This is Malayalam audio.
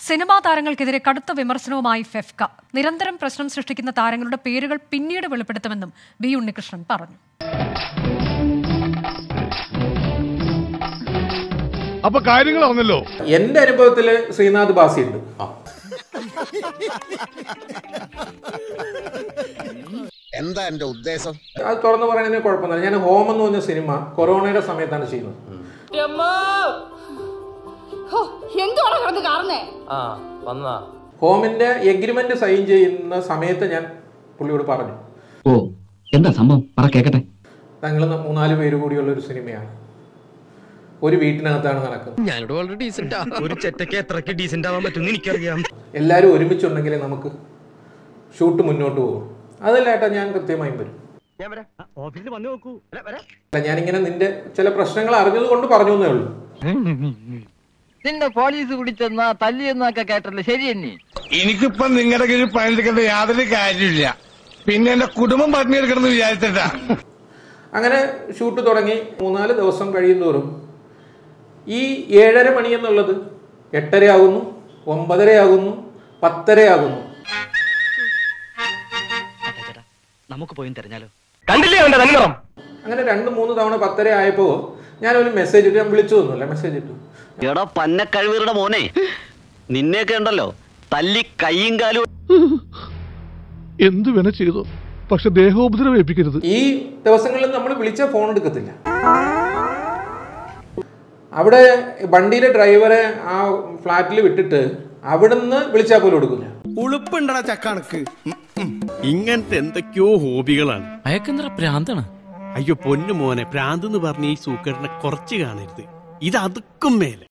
സിനിമാ താരങ്ങൾക്കെതിരെ കടുത്ത വിമർശനവുമായി ഫെഫ്ക നിരന്തരം പ്രശ്നം സൃഷ്ടിക്കുന്ന താരങ്ങളുടെ പേരുകൾ പിന്നീട് വെളിപ്പെടുത്തുമെന്നും ബി ഉണ്ണികൃഷ്ണൻ പറഞ്ഞു അപ്പൊ കാര്യങ്ങൾ അറിഞ്ഞല്ലോ എന്റെ അനുഭവത്തിൽ ശ്രീനാഥ് ബാസി ഉണ്ട് എന്താ എന്റെ ഉദ്ദേശം അത് തുറന്നു പറയുന്നതിന് കുഴപ്പമൊന്നുമില്ല ഞാൻ ഹോം എന്ന് പറഞ്ഞ സിനിമ കൊറോണയുടെ സമയത്താണ് ചെയ്യുന്നത് എന്തുവാണ് കിടന്ന് കാണുന്നേ ആ വന്നതാ ഹോമിന്റെ എഗ്രിമെന്റ് സൈൻ ചെയ്യുന്ന സമയത്ത് ഞാൻ പുള്ളിയോട് പറഞ്ഞു ഓ എന്താ സംഭവം പറ കേക്കട്ടെ ഞങ്ങൾ മൂന്നാല് പേര് കൂടിയുള്ള ഒരു സിനിമയാണ് ഒരു വീട്ടിനകത്താണ് നടക്കുന്നത് ഞാനിവിടെ വളരെ ഡീസന്റ് ഒരു ചെറ്റയ്ക്ക് എത്രക്ക് ഡീസന്റ് ആവാൻ പറ്റുമെന്ന് എനിക്കറിയാം എല്ലാവരും ഒരുമിച്ചുണ്ടെങ്കിലേ നമുക്ക് ഷൂട്ട് മുന്നോട്ട് പോകും അതല്ല ഏട്ടാ ഞാൻ കൃത്യമായും വരും ഞാൻ വരാം ഓഫീസിൽ വന്നു നോക്കൂ വരാം അല്ല ഞാനിങ്ങനെ നിന്റെ ചില പ്രശ്നങ്ങൾ അറിഞ്ഞത് കൊണ്ട് പറഞ്ഞു എന്നേ ഉള്ളൂ നിന്നെ പോലീസ് പിടിച്ചെന്നാ തല്ലിയെന്നൊക്കെ കേട്ടല്ലോ ശരി തന്നെ എനിക്കിപ്പൊ നിങ്ങളുടെ കീഴിൽ പണിയെടുക്കേണ്ട യാതൊരു കാര്യമില്ല പിന്നെ എന്റെ കുടുംബം പട്ടിണിയെടുക്കണമെന്ന് വിചാരിച്ചിട്ടാ അങ്ങനെ ഷൂട്ട് തുടങ്ങി മൂന്നാല് ദിവസം കഴിയുന്തോറും ഈ ഏഴര മണി എന്നുള്ളത് എട്ടരയാകുന്നു ഒമ്പതരയാകുന്നു പത്തരയാകുന്നു നമുക്ക് പോയി തെരഞ്ഞാലോ കണ്ടില്ലേ അവന്റെ തന്നിറം അങ്ങനെ രണ്ട് മൂന്ന് തവണ പത്തര ആയപ്പോൾ ഞാനൊരു മെസ്സേജ് ഇട്ട് ഞാൻ വിളിച്ചു തന്നില്ല മെസ്സേജ് ഇട്ടു എടാ പന്നക്കഴിവീറുടെ മോനെ നിന്നെയൊക്കെ ഉണ്ടല്ലോ തല്ലി കൈയും കാലും എന്ത് വേണ ചെയ്തു പക്ഷെ ദേഹോപദ്രവം ഏൽപ്പിക്കരുത് ഈ ദിവസങ്ങളിൽ നമ്മൾ വിളിച്ച ഫോൺ എടുക്കത്തില്ല അവിടെ വണ്ടിയിലെ ഡ്രൈവറെ ആ ഫ്ലാറ്റിൽ വിട്ടിട്ട് അവിടുന്ന് വിളിച്ചാൽ പോലും എടുക്കില്ല ഉളുപ്പുണ്ടടാ ചക്കണക്ക് ഇങ്ങനത്തെ എന്തൊക്കെയോ ഹോബികളാണ് അയക്കെന്തറ പ്രാന്താണ് അയ്യോ പൊന്നു മോനെ പ്രാന്ത് എന്ന് പറഞ്ഞ ഈ സൂക്കറിനെ കുറച്ച് കാണരുത് ഇത് അതുക്കും മേലെ